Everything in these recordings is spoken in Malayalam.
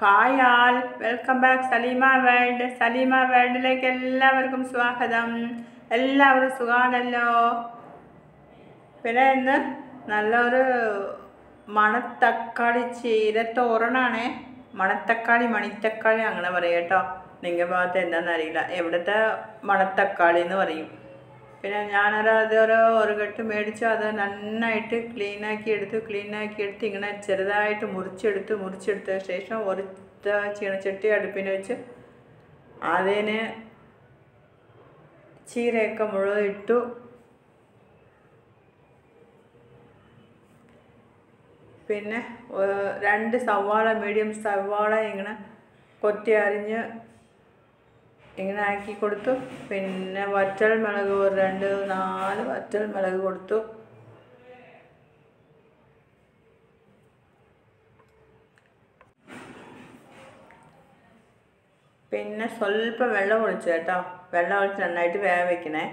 hi all welcome back Saleema World Saleema വേൾഡിലേക്ക് എല്ലാവർക്കും സ്വാഗതം എല്ലാവരും സുഖമാണല്ലോ പിന്നെ ഇന്ന് നല്ലൊരു മണത്തക്കാളി ചീരത്തോരനാണേ മണത്തക്കാളി മണിത്തക്കാളി അങ്ങനെ പറയും കേട്ടോ നിങ്ങളുടെ ഭാഗത്ത് എന്താണെന്ന് അറിയില്ല എവിടുത്തെ മണത്തക്കാളി എന്ന് പറയും പിന്നെ ഞാനൊരു അതൊരു ഒരു കെട്ട് മേടിച്ചു അത് നന്നായിട്ട് ക്ലീനാക്കി എടുത്ത് ക്ലീനാക്കി എടുത്ത് ഇങ്ങനെ ചെറുതായിട്ട് മുറിച്ചെടുത്ത് മുറിച്ചെടുത്ത ശേഷം ഒരു ചീനച്ചട്ടി അടുപ്പിന് വെച്ച് അതിന് ചീരയൊക്കെ മുഴുവൻ ഇട്ടു പിന്നെ ഏർ രണ്ട് സവാള മീഡിയം സവാള ഇങ്ങനെ കൊത്തി അരിഞ്ഞ് ഇങ്ങനെ ആക്കി കൊടുത്തു പിന്നെ വറ്റൽ മുളക് ഒരു രണ്ട് നാല് വറ്റൽ മുളക് കൊടുത്തു പിന്നെ സ്വല്പം വെള്ളം ഒഴിച്ചു കേട്ടോ വെള്ളം ഒഴിച്ച് നന്നായിട്ട് വേഗം വെക്കണേ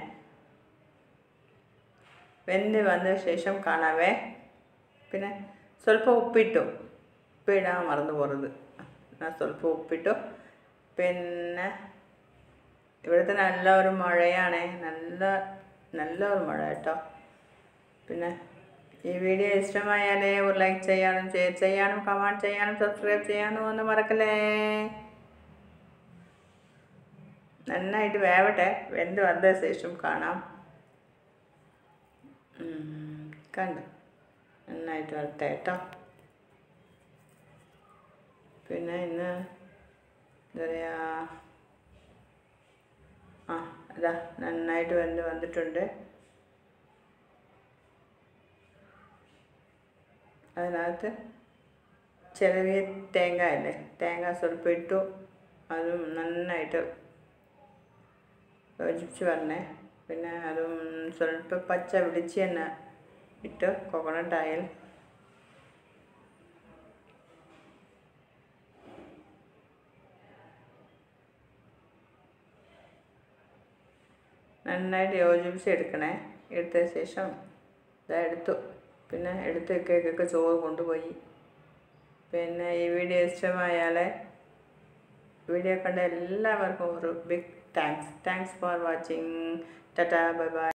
വെന്ത് വന്ന ശേഷം കാണാവേ പിന്നെ സ്വല്പം ഉപ്പിട്ടു ഉപ്പിടാൻ മറന്നു പോകരുത് ഞാൻ സ്വല്പം ഉപ്പിട്ടു പിന്നെ ഇവിടുത്തെ നല്ല ഒരു മഴയാണ് നല്ല നല്ല ഒരു മഴ കേട്ടോ പിന്നെ ഈ വീഡിയോ ഇഷ്ടമായാലേ ഒരു ലൈക്ക് ചെയ്യാനും ഷെയർ ചെയ്യാനും കമൻറ്റ് ചെയ്യാനും സബ്സ്ക്രൈബ് ചെയ്യാനും ഒന്നും മറക്കല്ലേ നന്നായിട്ട് വേവട്ടെ വെന്ത് വന്ന ശേഷം കാണാം ഉം, കണ്ടു നന്നായിട്ട് വരട്ടെ കേട്ടോ പിന്നെ ഇന്ന് എന്താ പറയുക ആ അതാ നന്നായിട്ട് വെന്ത് വന്നിട്ടുണ്ട് അതിനകത്ത് ചെറിയ തേങ്ങ അല്ലേ തേങ്ങ സ്വല്പം ഇട്ടു അതും നന്നായിട്ട് യോജിപ്പിച്ച് വരണേ പിന്നെ അതും സ്വല്പം പച്ച വെളിച്ചെണ്ണ ഇട്ട് കോക്കനട്ട് ഓയിൽ നന്നായിട്ട് യോജിപ്പിച്ച് എടുക്കണേ എടുത്ത ശേഷം ഇതാ എടുത്തു പിന്നെ എടുത്ത് കേക്കൊക്കെ ചോറ് കൊണ്ടുപോയി പിന്നെ ഈ വീഡിയോ ഇഷ്ടമായാൽ വീഡിയോ കണ്ട എല്ലാവർക്കും ഒരു big thanks thanks for watching tata bye by